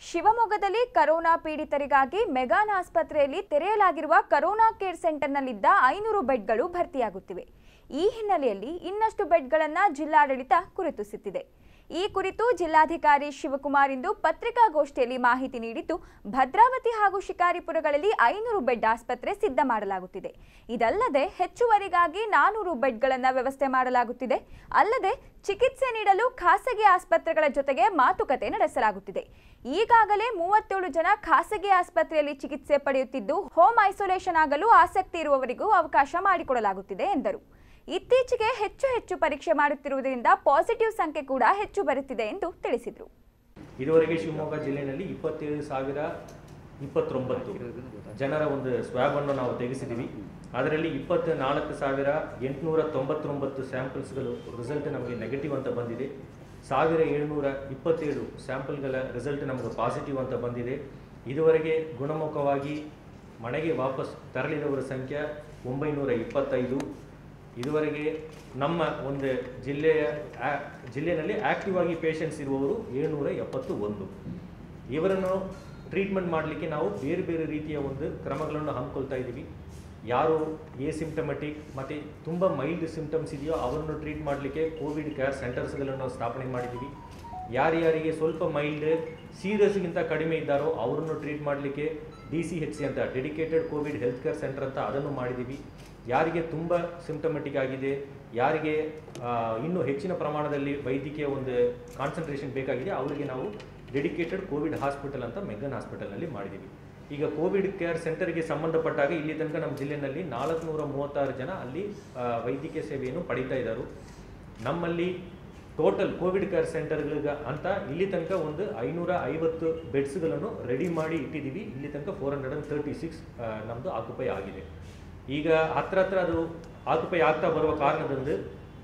ಶಿವಮೊಗ್ಗದಲ್ಲಿ corona ಪೀಡಿತರಿಗಾಗಿ McGann ಆಸ್ಪತ್ರೆಯಲ್ಲಿ ತೆರೆಯಲಾಗಿರುವ corona care ಸೆಂಟರ್ನಲ್ಲಿದ್ದ ಐನೂರು ಬೆಡ್ಗಳು ಭರ್ತಿಯಾಗುತ್ತಿವೆ ಈ ಹಿನ್ನೆಲೆಯಲ್ಲಿ ಇನ್ನಷ್ಟು ಬೆಡ್ಗಳನ್ನು ಜಿಲ್ಲಾಡಳಿತ ಗುರುತಿಸುತ್ತಿದೆ ಈ ಕುರಿತು ಜಿಲ್ಲಾಧಿಕಾರಿ ಶಿವಕುಮಾರ್ ಇಂದು ಪತ್ರಿಕಾಗೋಷ್ಠಿಯಲ್ಲಿ ಮಾಹಿತಿ ನೀಡಿದ್ದು ಭದ್ರಾವತಿ ಹಾಗೂ ಶಿಕಾರಿಪುರಗಳಲ್ಲಿ ಐನೂರು ಬೆಡ್ ಆಸ್ಪತ್ರೆ ಸಿದ್ಧ ಮಾಡಲಾಗುತ್ತಿದೆ ಇದಲ್ಲದೆ ಹೆಚ್ಚುವರಿಗಾಗಿ ನಾನೂರು ಬೆಡ್ಗಳನ್ನು ವ್ಯವಸ್ಥೆ ಮಾಡಲಾಗುತ್ತಿದೆ ಅಲ್ಲದೆ ಚಿಕಿತ್ಸೆ ನೀಡಲು ಖಾಸಗಿ ಆಸ್ಪತ್ರೆಗಳ ಜೊತೆಗೆ ಮಾತುಕತೆ ನಡೆಸಲಾಗುತ್ತಿದೆ ಈಗಾಗಲೇ ಮೂವತ್ತೇಳು ಜನ ಖಾಸಗಿ ಆಸ್ಪತ್ರೆಯಲ್ಲಿ ಚಿಕಿತ್ಸೆ ಪಡೆಯುತ್ತಿದ್ದು ಹೋಮ್ ಐಸೋಲೇಷನ್ ಆಗಲು ಆಸಕ್ತಿ ಇರುವವರಿಗೂ ಅವಕಾಶ ಮಾಡಿಕೊಡಲಾಗುತ್ತಿದೆ ಎಂದರು ಇತ್ತೀಚೆಗೆ ಹೆಚ್ಚು ಹೆಚ್ಚು ಪರೀಕ್ಷೆ ಮಾಡುತ್ತಿರುವುದರಿಂದ ಪಾಸಿಟಿವ್ ಸಂಖ್ಯೆ ಕೂಡ ಹೆಚ್ಚು ಬರುತ್ತಿದೆ ಎಂದು ತಿಳಿಸಿದರು ಇದುವರೆಗೆ ಶಿವಮೊಗ್ಗ ಜಿಲ್ಲೆಯಲ್ಲಿ ಇಪ್ಪತ್ತೇಳು ಸಾವಿರ ಇಪ್ಪತ್ತೊಂಬತ್ತು ಜನರ ಒಂದು ಸ್ವ್ಯಾಬನ್ನು ನಾವು ತೆಗೆಸಿದ್ದೀವಿ ಅದರಲ್ಲಿ ಇಪ್ಪತ್ತ ನಾಲ್ಕು ಸಾವಿರ ಎಂಟುನೂರ ತೊಂಬತ್ತೊಂಬತ್ತು ಸ್ಯಾಂಪಲ್ಸ್ಗಳು ರಿಸಲ್ಟ್ ನಮಗೆ ನೆಗೆಟಿವ್ ಅಂತ ಬಂದಿದೆ ಸಾವಿರ ಏಳುನೂರ ಇಪ್ಪತ್ತೇಳು ಸ್ಯಾಂಪಲ್ಗಳ ರಿಸಲ್ಟ್ ನಮಗೆ ಪಾಸಿಟಿವ್ ಅಂತ ಬಂದಿದೆ ಇದುವರೆಗೆ ಗುಣಮುಖವಾಗಿ ಮನೆಗೆ ವಾಪಸ್ ತೆರಳಿದವರ ಸಂಖ್ಯೆ ಒಂಬೈನೂರ ಇಪ್ಪತ್ತೈದು ಇದುವರೆಗೆ ನಮ್ಮ ಒಂದು ಜಿಲ್ಲೆಯ ಆ- ಜಿಲ್ಲೆಯಲ್ಲಿ ಆಕ್ಟಿವ್ ಆಗಿ ಪೇಷಂಟ್ಸ್ ಇರುವವರು ಏಳ್ನೂರ ಎಪ್ಪತ್ತು ಒಂದು ಇವರನ್ನು ಟ್ರೀಟ್ಮೆಂಟ್ ಮಾಡಲಿಕ್ಕೆ ನಾವು ಬೇರೆ ಬೇರೆ ರೀತಿಯ ಒಂದು ಕ್ರಮಗಳನ್ನು ಹಮ್ಮಿಕೊಳ್ತಾ ಇದ್ದೀವಿ ಯಾರು ಎ ಸಿಂಪ್ಟಮೆಟಿಕ್ ಮತ್ತು ತುಂಬ ಮೈಲ್ಡ್ ಸಿಂಪ್ಟಮ್ಸ್ ಇದೆಯೋ ಅವರನ್ನು ಟ್ರೀಟ್ ಮಾಡಲಿಕ್ಕೆ ಕೋವಿಡ್ ಕೇರ್ ಸೆಂಟರ್ಸ್ಗಳನ್ನು ಸ್ಥಾಪನೆ ಮಾಡಿದ್ದೀವಿ ಯಾರ್ಯಾರಿಗೆ ಸ್ವಲ್ಪ ಮೈಲ್ಡ್ ಸೀರಿಯಸ್ಗಿಂತ ಕಡಿಮೆ ಇದ್ದಾರೋ ಅವರನ್ನು ಟ್ರೀಟ್ ಮಾಡಲಿಕ್ಕೆ ಡಿ ಸಿ ಹೆಚ್ ಸಿ ಅಂತ dedicated covid health care centre ಅಂತ ಅದನ್ನು ಮಾಡಿದ್ದೀವಿ ಯಾರಿಗೆ ತುಂಬ ಸಿಂಪ್ಟಮೆಟಿಕ್ ಆಗಿದೆ ಯಾರಿಗೆ ಆ, ಇನ್ನೂ ಹೆಚ್ಚಿನ ಪ್ರಮಾಣದಲ್ಲಿ ವೈದ್ಯಕೀಯ ಒಂದು ಕಾನ್ಸಂಟ್ರೇಷನ್ ಬೇಕಾಗಿದೆ ಅವರಿಗೆ ನಾವು ಡೆಡಿಕೇಟೆಡ್ ಕೋವಿಡ್ ಹಾಸ್ಪಿಟಲ್ ಅಂತ ಮೆಗನ್ ಹಾಸ್ಪಿಟಲ್ನಲ್ಲಿ ಮಾಡಿದ್ದೀವಿ ಈಗ ಕೋವಿಡ್ ಕೇರ್ ಸೆಂಟರ್ಗೆ ಸಂಬಂಧಪಟ್ಟಾಗ ಇಲ್ಲಿ ತನಕ ನಮ್ಮ ಜಿಲ್ಲೆಯಲ್ಲಿ ನಾಲ್ಕುನೂರ ಮೂವತ್ತಾರು ಜನ ಅಲ್ಲಿ ಆ, ವೈದ್ಯಕೀಯ ಸೇವೆಯನ್ನು ಪಡೀತಾ ಇದ್ದಾರೆ ನಮ್ಮಲ್ಲಿ ಟೋಟಲ್ ಕೋವಿಡ್ ಕೇರ್ ಸೆಂಟರ್ಗಳಿಗೆ ಅಂತ ಇಲ್ಲಿ ತನಕ ಒಂದು ಐನೂರ ಐವತ್ತು ಬೆಡ್ಸ್ಗಳನ್ನು ರೆಡಿ ಮಾಡಿ ಇಟ್ಟಿದ್ದೀವಿ ಇಲ್ಲಿ ತನಕ four hundred and thirty six ನಮ್ಮದು ಆಕ್ಯುಪೈ ಆಗಿದೆ ಈಗ ಹತ್ರ ಹತ್ರ ಅದು ಆಕ್ಯುಪೈ ಆಗ್ತಾ ಬರುವ ಕಾರಣದಿಂದ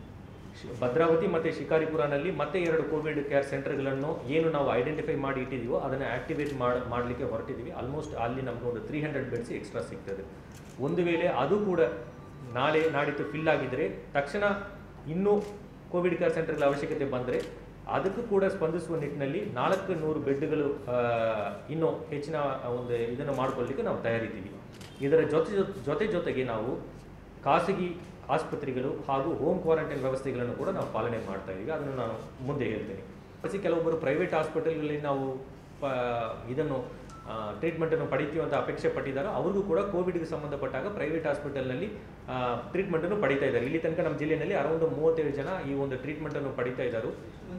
ಶಿ- ಭದ್ರಾವತಿ ಮತ್ತು ಶಿಕಾರಿಪುರನಲ್ಲಿ ಮತ್ತೆ ಎರಡು ಕೋವಿಡ್ ಕೇರ್ ಸೆಂಟರ್ಗಳನ್ನು ಏನು ನಾವು ಐಡೆಂಟಿಫೈ ಮಾಡಿ ಇಟ್ಟಿದ್ದೀವೋ ಅದನ್ನು ಆಕ್ಟಿವೇಟ್ ಮಾಡಿ ಮಾಡಲಿಕ್ಕೆ ಹೊರಟಿದ್ದೀವಿ ಆಲ್ಮೋಸ್ಟ್ ಅಲ್ಲಿ ನಮ್ಗೆ ಒಂದು ತ್ರೀ ಹಂಡ್ರೆಡ್ ಬೆಡ್ಸ್ ಎಕ್ಸ್ಟ್ರಾ ಸಿಗ್ತದೆ ಒಂದು ವೇಳೆ ಅದು ಕೂಡ ನಾಳೆ ನಾಡಿದ್ದು ಫಿಲ್ ಆಗಿದ್ದರೆ ತಕ್ಷಣ ಇನ್ನೂ ಕೋವಿಡ್ ಕೇರ್ ಸೆಂಟರ್ಗಳ ಅವಶ್ಯಕತೆ ಬಂದರೆ ಅದಕ್ಕೂ ಕೂಡ ಸ್ಪಂದಿಸುವ ನಿಟ್ಟಿನಲ್ಲಿ ನಾಲ್ಕು ನೂರು ಬೆಡ್ಗಳು ಇನ್ನೂ ಹೆಚ್ಚಿನ ಒಂದು ಇದನ್ನು ಮಾಡ್ಕೊಳ್ಳಿಕ್ಕೆ ನಾವು ತಯಾರಿದ್ದೀವಿ ಇದರ ಜೊತೆ ಜೊತೆ- ಜೊತೆ ಜೊತೆಗೆ ನಾವು ಖಾಸಗಿ ಆಸ್ಪತ್ರೆಗಳು ಹಾಗೂ ಹೋಮ್ ಕ್ವಾರಂಟೈನ್ ವ್ಯವಸ್ಥೆಗಳನ್ನು ಕೂಡ ನಾವು ಪಾಲನೆ ಮಾಡ್ತಾ ಇದ್ದೀವಿ ಅದನ್ನು ನಾನು ಮುಂದೆ ಹೇಳ್ತೇನೆ પછી ಕೆಲವೊಬ್ಬರು ಪ್ರೈವೇಟ್ ಹಾಸ್ಪಿಟಲ್ಗಳಲ್ಲಿ ನಾವು ಪ ಇದನ್ನು ಟ್ರೀಟ್ಮೆಂಟನ್ನು ಪಡಿತೀವಿ ಅಂತ ಅಪೇಕ್ಷೆ ಪಟ್ಟಿದ್ದಾರೆ ಅವ್ರಿಗೂ ಕೂಡ ಕೋವಿಡ್ಗೆ ಸಂಬಂಧಪಟ್ಟಾಗ ಪ್ರೈವೇಟ್ ಹಾಸ್ಪಿಟಲ್ನಲ್ಲಿ ಟ್ರೀಟ್ಮೆಂಟನ್ನು ಪಡಿತಾ ಇದ್ದಾರೆ ಇಲ್ಲಿ ತನಕ ನಮ್ಮ ಜಿಲ್ಲೆಯಲ್ಲಿ ಅರೌಂಡ್ ಮೂವತ್ತೇಳು ಜನ ಈ ಒಂದು ಟ್ರೀಟ್ಮೆಂಟನ್ನು ಪಡಿತಾ ಇದ್ದಾರೆ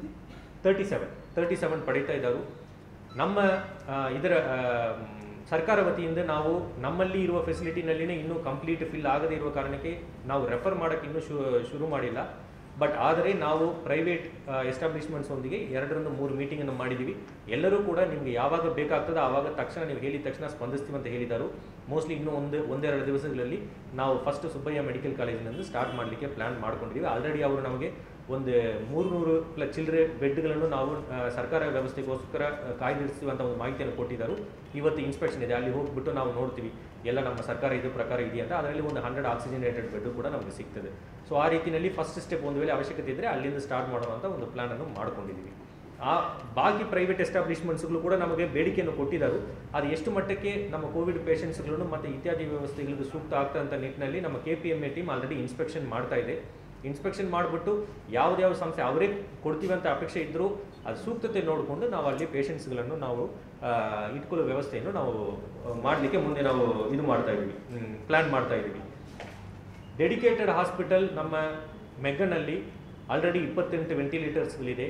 ತರ್ಟಿ ಸೆವೆನ್ ತರ್ಟಿ ಸೆವೆನ್ ಪಡಿತಾ ಇದ್ದಾರೆ ನಮ್ಮ ಆ, ಇದರ ಆ, ಮ್, ಸರ್ಕಾರ ವತಿಯಿಂದ ನಾವು ನಮ್ಮಲ್ಲಿ ಇರುವ ಫೆಸಿಲಿಟಿನಲ್ಲಿನೇ ಇನ್ನೂ ಕಂಪ್ಲೀಟ್ ಫಿಲ್ ಆಗದೇ ಇರುವ ಕಾರಣಕ್ಕೆ ನಾವು ರೆಫರ್ ಮಾಡೋಕ್ಕೆ ಇನ್ನೂ ಶು ಶುರು ಮಾಡಿಲ್ಲ ಬಟ್ ಆದರೆ ನಾವು ಪ್ರೈವೇಟ್ ಎಸ್ಟಾಬ್ಲಿಷ್ಮೆಂಟ್ಸ್ ಒಂದಿಗೆ ಎರಡರಿಂದ ಮೂರು ಮೀಟಿಂಗನ್ನು ಮಾಡಿದ್ದೀವಿ ಎಲ್ಲರೂ ಕೂಡ ನಿಮಗೆ ಯಾವಾಗ ಬೇಕಾಗ್ತದೆ ಆವಾಗ ತಕ್ಷಣ ನೀವು ಹೇಳಿದ ತಕ್ಷಣ ಸ್ಪಂದಿಸ್ತೀವಿ ಅಂತ ಹೇಳಿದರು ಮೋಸ್ಟ್ಲಿ ಇನ್ನೂ ಒಂದು ಒಂದೆರಡು ದಿವಸಗಳಲ್ಲಿ ನಾವು ಫಸ್ಟ್ ಸುಬ್ಬಯ್ಯ ಮೆಡಿಕಲ್ ಕಾಲೇಜಿನಿಂದ ಸ್ಟಾರ್ಟ್ ಮಾಡಲಿಕ್ಕೆ ಪ್ಲಾನ್ ಮಾಡ್ಕೊಂಡಿದ್ದೀವಿ ಆಲ್ರೆಡಿ ಅವರು ನಮಗೆ ಒಂದು ಮೂರುನೂರು ಪ್ಲ ಚಿಲ್ಲರೆ ಬೆಡ್ಗಳನ್ನು ನಾವು ಆ, ಸರ್ಕಾರ ವ್ಯವಸ್ಥೆಗೋಸ್ಕರ ಆ, ಕಾಯ್ದಿರಿಸ್ತೀವಿ ಅಂತ ಒಂದು ಮಾಹಿತಿಯನ್ನು ಕೊಟ್ಟಿದ್ದರು ಇವತ್ತು ಇನ್ಸ್ಪೆಕ್ಷನ್ ಇದೆ ಅಲ್ಲಿ ಹೋಗ್ಬಿಟ್ಟು ನಾವು ನೋಡ್ತೀವಿ ಎಲ್ಲ ನಮ್ಮ ಸರ್ಕಾರ ಇದು ಪ್ರಕಾರ ಇದೆಯಾ ಅಂತ ಅದರಲ್ಲಿ ಒಂದು ಹಂಡ್ರೆಡ್ ಆಕ್ಸಿಜನೇಟೆಡ್ ಬೆಡ್ ಕೂಡ ನಮಗೆ ಸಿಗ್ತದೆ ಸೊ ಆ ರೀತಿಯಲ್ಲಿ ಫಸ್ಟ್ ಸ್ಟೆಪ್ ಒಂದು ವೇಳೆ ಅವಶ್ಯಕತೆ ಇದ್ದರೆ ಅಲ್ಲಿಂದ ಸ್ಟಾರ್ಟ್ ಮಾಡೋಣ ಅಂತ ಒಂದು ಪ್ಲಾನನ್ನು ಮಾಡ್ಕೊಂಡಿದ್ದೀವಿ ಆ ಬಾಕಿ ಪ್ರೈವೇಟ್ ಎಸ್ಟಾಬ್ಲಿಷ್ಮೆಂಟ್ಸ್ಗಳು ಕೂಡ ನಮಗೆ ಬೇಡಿಕೆಯನ್ನು ಕೊಟ್ಟಿದ್ದರು ಅದು ಎಷ್ಟು ಮಟ್ಟಕ್ಕೆ ನಮ್ಮ ಕೋವಿಡ್ ಪೇಷಂಟ್ಸ್ಗಳನ್ನು ಮತ್ತು ಇತ್ಯಾದಿ ವ್ಯವಸ್ಥೆಗಳಿಗೆ ಸೂಕ್ತ ಆಗ್ತಂತ ನಿಟ್ಟಿನಲ್ಲಿ ನಮ್ಮ K P M A team already inspection ಮಾಡ್ತಾ ಇದೆ ಇನ್ಸ್ಪೆಕ್ಷನ್ ಮಾಡಿಬಿಟ್ಟು ಯಾವುದ್ಯಾವ ಸಂಸ್ಥೆ ಅವರೇ ಕೊಡ್ತೀವಿ ಅಂತ ಅಪೇಕ್ಷೆ ಇದ್ದರೂ ಅದು ಸೂಕ್ತತೆ ನೋಡಿಕೊಂಡು ನಾವು ಅಲ್ಲಿ ಪೇಷಂಟ್ಸ್ಗಳನ್ನು ನಾವು ಆ, ಇಟ್ಕೊಳ್ಳೋ ವ್ಯವಸ್ಥೆಯನ್ನು ನಾವು ಮಾಡಲಿಕ್ಕೆ ಮುಂದೆ ನಾವು ಇದು ಮಾಡ್ತಾ ಇದ್ದೀವಿ ಪ್ಲ್ಯಾನ್ ಮಾಡ್ತಾ ಇದ್ದೀವಿ ಡೆಡಿಕೇಟೆಡ್ ಹಾಸ್ಪಿಟಲ್ ನಮ್ಮ ಮೆಗ್ಗನಲ್ಲಿ ಆಲ್ರೆಡಿ ಇಪ್ಪತ್ತೆಂಟು ವೆಂಟಿಲೇಟರ್ಸ್ಗಳಿದೆ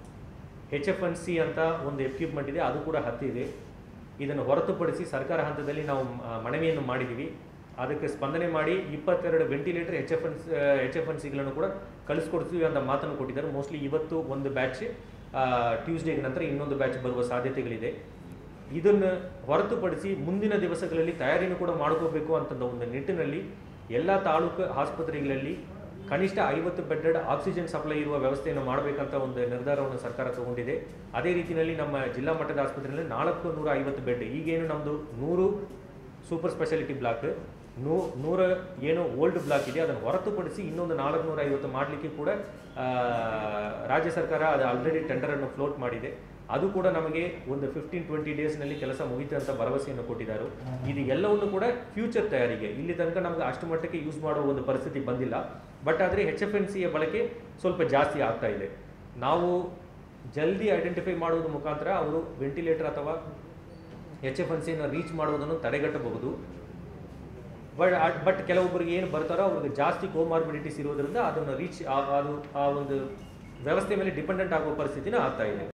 ಎಚ್ ಎಫ್ ಎನ್ ಸಿ ಅಂತ ಒಂದು ಎಕ್ವಿಪ್ಮೆಂಟ್ ಇದೆ ಅದು ಕೂಡ ಹತ್ತಿದೆ ಇದನ್ನು ಹೊರತುಪಡಿಸಿ ಸರ್ಕಾರ ಹಂತದಲ್ಲಿ ನಾವು ಆ, ಮನವಿಯನ್ನು ಮಾಡಿದ್ದೀವಿ ಅದಕ್ಕೆ ಸ್ಪಂದನೆ ಮಾಡಿ ಇಪ್ಪತ್ತೆರಡು ventilator H F N H F N ಸಿಗಳನ್ನು ಕೂಡ ಕಳಿಸ್ಕೊಡ್ತೀವಿ ಅಂತ ಮಾತನ್ನು ಕೊಟ್ಟಿದ್ದಾರೆ ಮೋಸ್ಟ್ಲಿ ಇವತ್ತು ಒಂದು ಬ್ಯಾಚ್ ಟ್ಯೂಸ್ಡೇ ನಂತರ ಇನ್ನೊಂದು ಬ್ಯಾಚ್ ಬರುವ ಸಾಧ್ಯತೆಗಳಿದೆ ಇದನ್ನು ಹೊರತುಪಡಿಸಿ ಮುಂದಿನ ದಿವಸಗಳಲ್ಲಿ ತಯಾರಿನೂ ಕೂಡ ಮಾಡ್ಕೋಬೇಕು ಅಂತ ಒಂದು ನಿಟ್ಟಿನಲ್ಲಿ ಎಲ್ಲ ತಾಲೂಕು ಆಸ್ಪತ್ರೆಗಳಲ್ಲಿ ಕನಿಷ್ಠ ಐವತ್ತು ಬೆಡ್ಡೆಡ್ ಆಕ್ಸಿಜನ್ ಸಪ್ಲೈ ಇರುವ ವ್ಯವಸ್ಥೆಯನ್ನು ಮಾಡಬೇಕಂತ ಒಂದು ನಿರ್ಧಾರವನ್ನು ಸರ್ಕಾರ ತಗೊಂಡಿದೆ ಅದೇ ರೀತಿಯಲ್ಲಿ ನಮ್ಮ ಜಿಲ್ಲಾ ಮಟ್ಟದ ಆಸ್ಪತ್ರೆಯಲ್ಲಿ ನಾಲ್ಕು ನೂರ ಐವತ್ತು ಬೆಡ್ ಈಗೇನು ನಮ್ಮದು ನೂರು ಸೂಪರ್ ಸ್ಪೆಷಾಲಿಟಿ ಬ್ಲಾಕ್ ನೂ ನೂರ ಏನು ಓಲ್ಡ್ ಬ್ಲಾಕ್ ಇದೆ ಅದನ್ನು ಹೊರತುಪಡಿಸಿ ಇನ್ನೊಂದು ನಾಲ್ಕುನೂರ ಐವತ್ತು ಮಾಡಲಿಕ್ಕೆ ಕೂಡ ಆ, ರಾಜ್ಯ ಸರ್ಕಾರ ಅದು ಆಲ್ರೆಡಿ ಟೆಂಡರನ್ನು ಫ್ಲೋಟ್ ಮಾಡಿದೆ ಅದು ಕೂಡ ನಮಗೆ ಒಂದು ಫಿಫ್ಟೀನ್ ಟ್ವೆಂಟಿ ಡೇಸ್ನಲ್ಲಿ ಕೆಲಸ ಮುಗಿತು ಅಂತ ಭರವಸೆಯನ್ನು ಕೊಟ್ಟಿದ್ದಾರೆ ಇದು ಎಲ್ಲವನ್ನು ಕೂಡ ಫ್ಯೂಚರ್ ತಯಾರಿಗೆ ಇಲ್ಲಿ ತನಕ ನಮ್ಗೆ ಅಷ್ಟು ಮಟ್ಟಕ್ಕೆ ಯೂಸ್ ಮಾಡುವ ಒಂದು ಪರಿಸ್ಥಿತಿ ಬಂದಿಲ್ಲ ಬಟ್ ಆದರೆ ಎಚ್ ಎಫ್ ಎನ್ ಸಿಯ ಬಳಕೆ ಸ್ವಲ್ಪ ಜಾಸ್ತಿ ಆಗ್ತಾ ಇದೆ ನಾವು ಜಲ್ದಿ ಐಡೆಂಟಿಫೈ ಮಾಡುವುದ್ರ ಮುಖಾಂತರ ಅವರು ವೆಂಟಿಲೇಟರ್ ಅಥವಾ ಎಚ್ ಎಫ್ ಎನ್ ಸಿಯನ್ನು ರೀಚ್ ಮಾಡುವುದನ್ನು ತಡೆಗಟ್ಟಬಹುದು ಬಟ್ ಬಟ್ ಕೆಲವೊಬ್ಬರಿಗೆ ಏನು ಬರ್ತಾರೋ ಅವ್ರಿಗೆ ಜಾಸ್ತಿ ಕೋಮಾರ್ಬಿಡಿಟೀಸ್ ಇರೋದ್ರಿಂದ ಅದನ್ನು ರೀಚ್ ಅದು ಆ ಒಂದು ವ್ಯವಸ್ಥೆ ಮೇಲೆ ಡಿಪೆಂಡೆಂಟ್ ಆಗುವ ಪರಿಸ್ಥಿತಿನ ಆಗ್ತಾ ಇದೆ